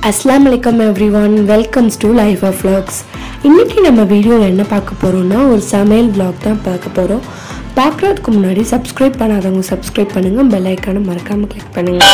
அஸ்லாம் வலைக்கம் everyone welcomes to life of vlogs இன்றைக்கி நம்ம வீடியோவில் என்ன பார்க்க போகிறோம்னா ஒரு சமையல் vlog தான் பார்க்க போகிறோம் பார்க்குறதுக்கு முன்னாடி சப்ஸ்கிரைப் பண்ணாதவங்க சப்ஸ்கிரைப் பண்ணுங்கள் பெல் ஐக்கானை மறக்காமல் கிளிக் பண்ணுங்கள்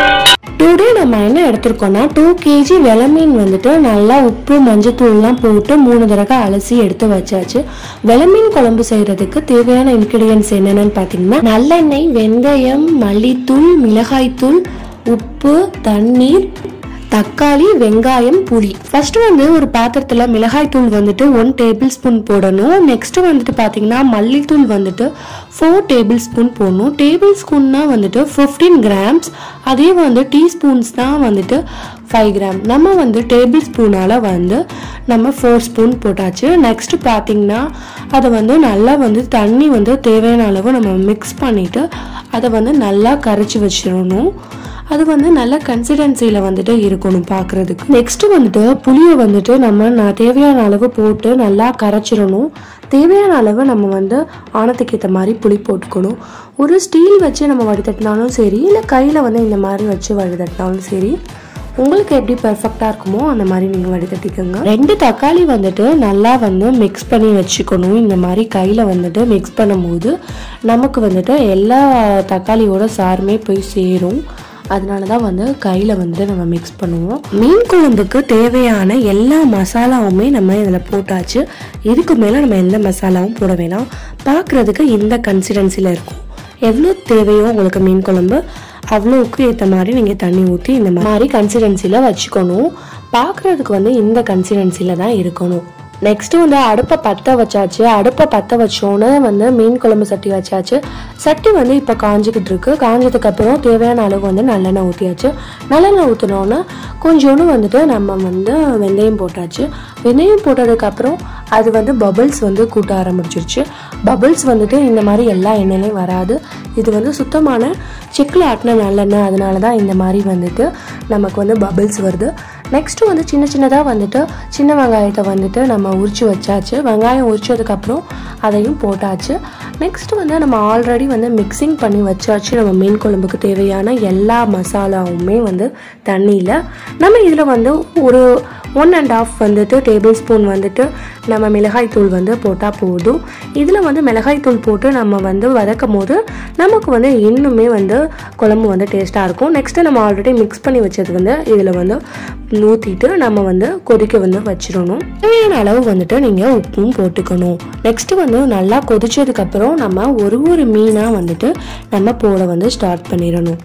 டுடே நம்ம என்ன எடுத்திருக்கோம்னா டூ கேஜி வெலை மீன் வந்துட்டு நல்லா உப்பு மஞ்சத்தூள்லாம் போட்டு மூணு தடவை அலசி எடுத்து வச்சாச்சு வெலை மீன் குழம்பு செய்கிறதுக்கு தேவையான இன்க்ரீடியன்ஸ் என்னென்னு பார்த்தீங்கன்னா நல்லெண்ணெய் வெந்தயம் மல்லித்தூள் மிளகாய்த்தூள் உப்பு தண்ணீர் தக்காளி வெங்காயம் புளி ஃபர்ஸ்ட் வந்து ஒரு பாத்திரத்துல மிளகாய் தூள் வந்துட்டு ஒன் டேபிள் ஸ்பூன் போடணும் நெக்ஸ்ட் வந்துட்டு பாத்தீங்கன்னா மல்லித்தூள் வந்துட்டு ஃபோர் டேபிள் ஸ்பூன் போடணும் டேபிள் ஸ்பூன்னா வந்துட்டு ஃபிஃப்டீன் கிராம்ஸ் அதே வந்து டீஸ்பூன்ஸ் தான் வந்துட்டு ஃபைவ் கிராம் நம்ம வந்து டேபிள் ஸ்பூனால் வந்து நம்ம ஃபோர் ஸ்பூன் போட்டாச்சு நெக்ஸ்ட் பார்த்தீங்கன்னா அதை வந்து நல்லா வந்து தண்ணி வந்து தேவையான அளவு நம்ம மிக்ஸ் பண்ணிவிட்டு அதை வந்து நல்லா கரைச்சி வச்சிடணும் அது வந்து நல்ல கன்சிஸ்டன்சியில் வந்துட்டு இருக்கணும் பார்க்குறதுக்கு நெக்ஸ்ட் வந்துட்டு புளியை வந்துட்டு நம்ம நான் தேவையான அளவு போட்டு நல்லா கரைச்சிடணும் தேவையான அளவு நம்ம வந்து ஆனத்துக்கு ஏற்ற மாதிரி புளி போட்டுக்கணும் ஒரு ஸ்டீல் வச்சு நம்ம வடிதட்டினாலும் சரி இல்லை கையில் வந்து இந்த மாதிரி வச்சு வடிதட்டினாலும் சரி உங்களுக்கு எப்படி பெர்ஃபெக்டாக இருக்குமோ அந்த மாதிரி நீங்கள் வடிகட்டிக்கோங்க ரெண்டு தக்காளி வந்துட்டு நல்லா வந்து மிக்ஸ் பண்ணி வச்சுக்கணும் இந்த மாதிரி கையில் வந்துட்டு மிக்ஸ் பண்ணும்போது நமக்கு வந்துட்டு எல்லா தக்காளியோட சாருமே போய் சேரும் அதனால தான் வந்து கையில் வந்துட்டு நம்ம மிக்ஸ் பண்ணுவோம் மீன் குழம்புக்கு தேவையான எல்லா மசாலாவுமே நம்ம இதில் போட்டாச்சு இதுக்கு மேலே நம்ம எந்த மசாலாவும் போட வேணாம் பார்க்குறதுக்கு இந்த கன்சிஸ்டன்சியில் இருக்கும் எவ்வளோ தேவையோ உங்களுக்கு மீன் குழம்பு அவ்வளோவுக்கு ஏற்ற மாதிரி நீங்கள் தண்ணி ஊற்றி இந்த மாதிரி கன்சிஸ்டன்சியில் வச்சுக்கணும் பார்க்குறதுக்கு வந்து இந்த கன்சிஸ்டன்சியில் தான் இருக்கணும் நெக்ஸ்ட் வந்து அடுப்பை பற்ற வச்சாச்சு அடுப்பை பற்ற வச்சோன்னே வந்து மீன் குழம்பு சட்டி வச்சாச்சு சட்டி வந்து இப்போ காஞ்சிக்கிட்டு இருக்கு காஞ்சதுக்கு அப்புறம் தேவையான அளவு வந்து நல்லெண்ணெய் ஊற்றியாச்சு நல்லெண்ணெய் ஊற்றினோன்னே கொஞ்சோண்டு வந்துட்டு நம்ம வந்து வெந்தயம் போட்டாச்சு வெந்தயம் போட்டதுக்கப்புறம் அது வந்து பபிள்ஸ் வந்து கூட்ட ஆரம்பிச்சிருச்சு பபிள்ஸ் வந்துட்டு இந்த மாதிரி எல்லா எண்ணெயிலையும் வராது இது வந்து சுத்தமான செக்கில் ஆட்டின நல்லெண்ணெய் அதனால தான் இந்த மாதிரி வந்துட்டு நமக்கு வந்து பபிள்ஸ் வருது நெக்ஸ்ட்டு வந்து சின்ன சின்னதாக வந்துட்டு சின்ன வெங்காயத்தை வந்துட்டு நம்ம உரிச்சு வச்சாச்சு வெங்காயம் உரிச்சதுக்கப்புறம் அதையும் போட்டாச்சு நெக்ஸ்ட் வந்து நம்ம ஆல்ரெடி வந்து மிக்சிங் பண்ணி வச்சாச்சு நம்ம மீன் குழம்புக்கு தேவையான எல்லா மசாலாவுமே வந்து தண்ணியில் நம்ம இதில் வந்து ஒரு ஒன் அண்ட் ஆஃப் வந்துட்டு டேபிள் ஸ்பூன் வந்துட்டு நம்ம மிளகாய் தூள் வந்து போட்டால் போதும் இதில் வந்து மிளகாய் தூள் போட்டு நம்ம வந்து வதக்கும் போது நமக்கு வந்து இன்னுமே வந்து குழம்பு வந்து டேஸ்ட்டாக இருக்கும் நெக்ஸ்ட்டு நம்ம ஆல்ரெடி மிக்ஸ் பண்ணி வச்சது வந்து இதில் வந்து ஊற்றிட்டு நம்ம வந்து கொதிக்க வந்து வச்சிடணும் தேவையான அளவு வந்துட்டு நீங்கள் உப்பும் போட்டுக்கணும் நெக்ஸ்ட்டு வந்து நல்லா கொதிச்சதுக்கப்புறம் நம்ம ஒரு ஒரு மீனாக வந்துட்டு நம்ம போட வந்து ஸ்டார்ட் பண்ணிடணும்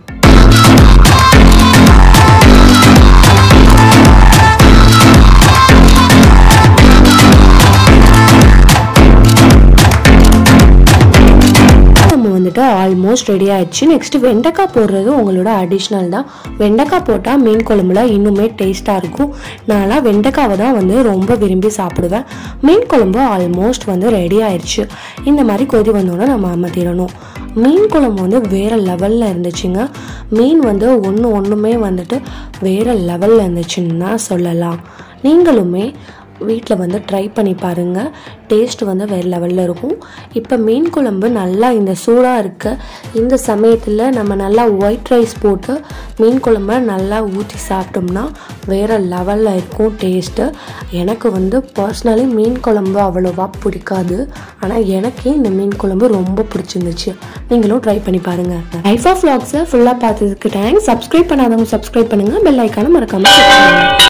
நம்ம வந்துட்டு ஆல்மோஸ்ட் ரெடி ஆயிடுச்சு நெக்ஸ்ட் வெண்டைக்காய் போடுறது உங்களோட அடிஷ்னல் தான் வெண்டைக்காய் போட்டால் மீன் குழம்புல இன்னுமே டேஸ்ட்டாக இருக்கும் நான்லாம் வெண்டைக்காவை தான் வந்து ரொம்ப விரும்பி சாப்பிடுவேன் மீன் குழம்பு ஆல்மோஸ்ட் வந்து ரெடி ஆயிடுச்சு இந்த மாதிரி கொதி வந்தோன்னே நம்ம அமர்த்திடணும் மீன் குழம்பு வந்து வேறு லெவலில் இருந்துச்சுங்க மீன் வந்து ஒன்று ஒன்றுமே வந்துட்டு வேறு லெவலில் இருந்துச்சுன்னு தான் சொல்லலாம் நீங்களுமே வீட்டில் வந்து ட்ரை பண்ணி பாருங்கள் டேஸ்ட் வந்து வேறு லெவலில் இருக்கும் இப்போ மீன் குழம்பு நல்லா இந்த சூடாக இருக்க இந்த சமயத்தில் நம்ம நல்லா ஒயிட் ரைஸ் போட்டு மீன் குழம்ப நல்லா ஊற்றி சாப்பிட்டோம்னா வேறு லெவலில் இருக்கும் டேஸ்ட்டு எனக்கு வந்து பர்சனலி மீன் குழம்பு அவ்வளோவா பிடிக்காது ஆனால் எனக்கு இந்த மீன் குழம்பு ரொம்ப பிடிச்சிருந்துச்சு நீங்களும் ட்ரை பண்ணி பாருங்கள் லைஃப் ஆஃப் vlogs ஃபுல்லாக பார்த்ததுக்கு தேங்க்ஸ் சப்ஸ்கிரைப் பண்ணாதவங்க சப்ஸ்கிரைப் பண்ணுங்கள் பெல் ஐக்கான மறக்காமல்